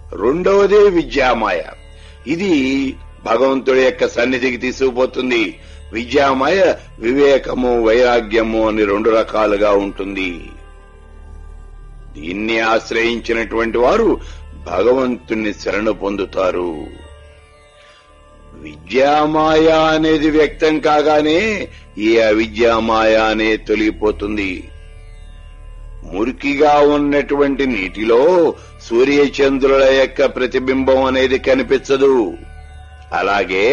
రెండవదే విద్యామాయ ఇది భగవంతుడి యొక్క సన్నిధికి తీసుకుపోతుంది విద్యామాయ వివేకము వైరాగ్యము అని రెండు రకాలుగా ఉంటుంది దీన్ని ఆశ్రయించినటువంటి వారు భగవంతుణ్ణి శరణు పొందుతారు విద్యామాయ అనేది వ్యక్తం కాగానే ఈ అవిద్యామాయ అనే తొలగిపోతుంది మురికిగా ఉన్నటువంటి నీటిలో సూర్యచంద్రుల యొక్క ప్రతిబింబం అనేది కనిపించదు అలాగే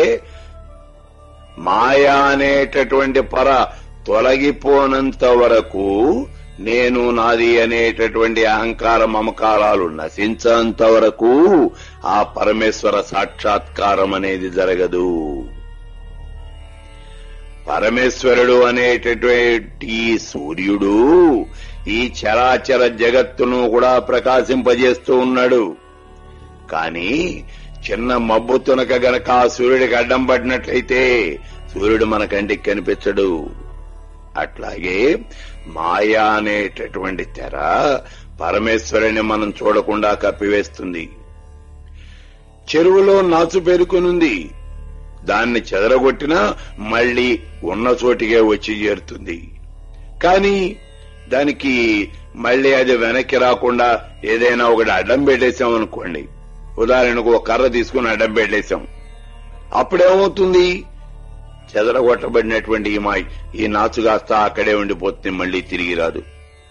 మాయ అనేటటువంటి పర తొలగిపోనంత వరకు నేను నాది అనేటటువంటి అహంకార మమకారాలు నశించంత వరకు ఆ పరమేశ్వర సాక్షాత్కారం అనేది జరగదు పరమేశ్వరుడు అనేటటువంటి ఈ సూర్యుడు ఈ చరాచర జగత్తును కూడా ప్రకాశింపజేస్తూ ఉన్నాడు కాని చిన్న మబ్బు తునక గనక ఆ సూర్యుడికి అడ్డం పడినట్లయితే సూర్యుడు మన కంటికి కనిపించడు అట్లాగే మాయా అనేటటువంటి తెర పరమేశ్వరుని మనం చూడకుండా కప్పివేస్తుంది చెరువులో నాచు పేరుకొనుంది దాన్ని చెదరగొట్టినా మళ్లీ ఉన్న చోటికే వచ్చి చేరుతుంది కానీ దానికి మళ్లీ అది వెనక్కి రాకుండా ఏదైనా ఒకటి అడ్డం పెట్టేశాం అనుకోండి ఉదాహరణకు ఒక కర్ర తీసుకుని అడ్డం పెట్టేశాం అప్పుడేమవుతుంది చెదరగొట్టబడినటువంటి ఈ మా ఈ నాచు కాస్త అక్కడే ఉండిపోతుంది మళ్లీ తిరిగి రాదు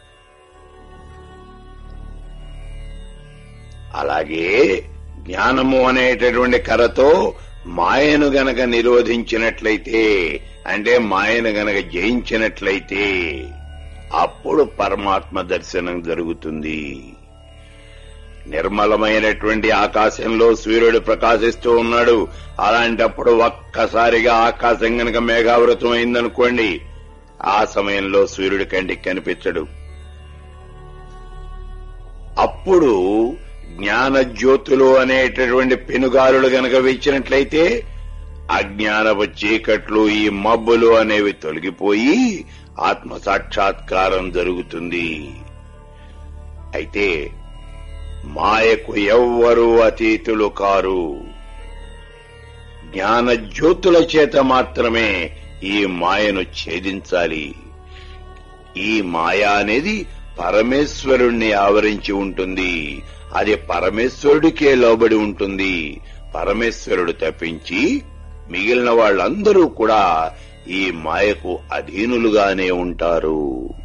అలాగే జ్ఞానము అనేటటువంటి కర్రతో మాయను గనక నిరోధించినట్లయితే అంటే మాయను గనక జయించినట్లయితే అప్పుడు పరమాత్మ దర్శనం జరుగుతుంది నిర్మలమైనటువంటి ఆకాశంలో సూర్యుడు ప్రకాశిస్తూ ఉన్నాడు అలాంటప్పుడు ఒక్కసారిగా ఆకాశం గనక మేఘావృతం అయిందనుకోండి ఆ సమయంలో సూర్యుడి కంటికి కనిపించడు అప్పుడు జ్ఞాన జ్యోతులు అనేటటువంటి పెనుగాలులు గనక వీచినట్లయితే అజ్ఞానపు చీకట్లు ఈ మబ్బులు అనేవి తొలగిపోయి ఆత్మ సాక్షాత్కారం జరుగుతుంది అయితే మాయకు ఎవ్వరూ అతీతులు కారు జ్ఞాన జ్యోతుల చేత మాత్రమే ఈ మాయను ఛేదించాలి ఈ మాయ అనేది పరమేశ్వరుణ్ణి ఆవరించి ఉంటుంది అది పరమేశ్వరుడికే లోబడి ఉంటుంది పరమేశ్వరుడు తప్పించి మిగిలిన వాళ్ళందరూ కూడా ఈ మాయకు అధీనులుగానే ఉంటారు